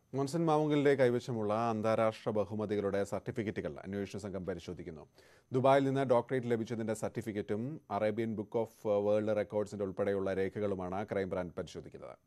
മോൻസൺ മാവുങ്കലിന്റെ കൈവശമുള്ള അന്താരാഷ്ട്ര ബഹുമതികളുടെ സർട്ടിഫിക്കറ്റുകൾ അന്വേഷണ സംഘം പരിശോധിക്കുന്നു ദുബായിൽ നിന്ന് ഡോക്ടറേറ്റ് ലഭിച്ചതിന്റെ സർട്ടിഫിക്കറ്റും അറേബ്യൻ ബുക്ക് ഓഫ് വേൾഡ് റെക്കോർഡ്സിന്റെ ഉൾപ്പെടെയുള്ള രേഖകളുമാണ് ക്രൈംബ്രാഞ്ച് പരിശോധിക്കുന്നത്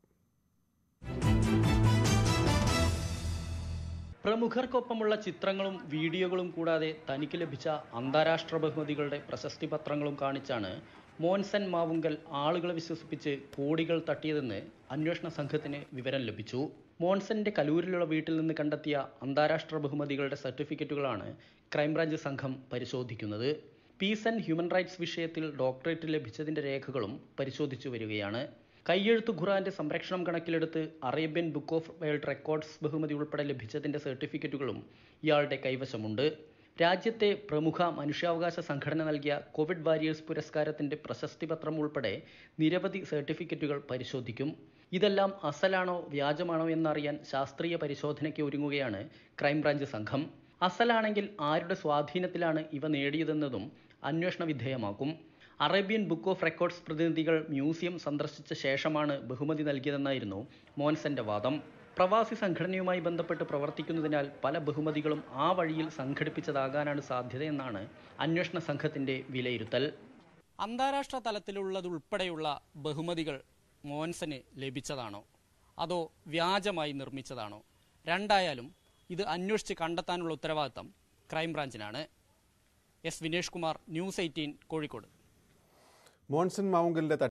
പ്രമുഖർക്കൊപ്പമുള്ള ചിത്രങ്ങളും വീഡിയോകളും കൂടാതെ തനിക്ക് ലഭിച്ച അന്താരാഷ്ട്ര ബഹുമതികളുടെ പ്രശസ്തി പത്രങ്ങളും കാണിച്ചാണ് മോൻസൻ മാവുങ്കൽ ആളുകളെ വിശ്വസിപ്പിച്ച് കോടികൾ തട്ടിയതെന്ന് അന്വേഷണ സംഘത്തിന് വിവരം ലഭിച്ചു മോൻസന്റെ കലൂരിലുള്ള വീട്ടിൽ നിന്ന് കണ്ടെത്തിയ അന്താരാഷ്ട്ര ബഹുമതികളുടെ സർട്ടിഫിക്കറ്റുകളാണ് ക്രൈംബ്രാഞ്ച് സംഘം പരിശോധിക്കുന്നത് പീസ് ആൻഡ് ഹ്യൂമൻ റൈറ്റ്സ് വിഷയത്തിൽ ഡോക്ടറേറ്റ് ലഭിച്ചതിന്റെ രേഖകളും പരിശോധിച്ചു വരികയാണ് കയ്യെഴുത്ത് ഖുറാന്റെ സംരക്ഷണം കണക്കിലെടുത്ത് Arabian book of world records ബഹുമതി ഉൾപ്പെടെ ലഭിച്ചതിന്റെ സർട്ടിഫിക്കറ്റുകളും ഇയാളുടെ കൈവശമുണ്ട് രാജ്യത്തെ പ്രമുഖ മനുഷ്യാവകാശ സംഘടന നൽകിയ കോവിഡ് വാരിയേഴ്സ് പുരസ്കാരത്തിന്റെ പ്രശസ്തി പത്രം ഉൾപ്പെടെ നിരവധി സർട്ടിഫിക്കറ്റുകൾ പരിശോധിക്കും ഇതെല്ലാം അസലാണോ വ്യാജമാണോ എന്നറിയാൻ ശാസ്ത്രീയ പരിശോധനയ്ക്ക് ഒരുങ്ങുകയാണ് ക്രൈംബ്രാഞ്ച് സംഘം അസലാണെങ്കിൽ ആരുടെ സ്വാധീനത്തിലാണ് ഇവ നേടിയതെന്നതും അന്വേഷണ വിധേയമാക്കും അറേബ്യൻ ബുക്ക് ഓഫ് റെക്കോർഡ്സ് പ്രതിനിധികൾ മ്യൂസിയം സന്ദർശിച്ച ശേഷമാണ് ബഹുമതി നൽകിയതെന്നായിരുന്നു മോൻസന്റെ വാദം പ്രവാസി സംഘടനയുമായി ബന്ധപ്പെട്ട് പ്രവർത്തിക്കുന്നതിനാൽ പല ബഹുമതികളും ആ വഴിയിൽ സംഘടിപ്പിച്ചതാകാനാണ് സാധ്യതയെന്നാണ് അന്വേഷണ സംഘത്തിന്റെ വിലയിരുത്തൽ അന്താരാഷ്ട്ര തലത്തിലുള്ളതുൾപ്പെടെയുള്ള ബഹുമതികൾ മോൻസന് ലഭിച്ചതാണോ അതോ വ്യാജമായി നിർമ്മിച്ചതാണോ രണ്ടായാലും ഇത് അന്വേഷിച്ച് കണ്ടെത്താനുള്ള ഉത്തരവാദിത്തം ക്രൈംബ്രാഞ്ചിനാണ് S Vinesh Kumar News eighteen Kozhikode Monson മാവുങ്കലിന്റെ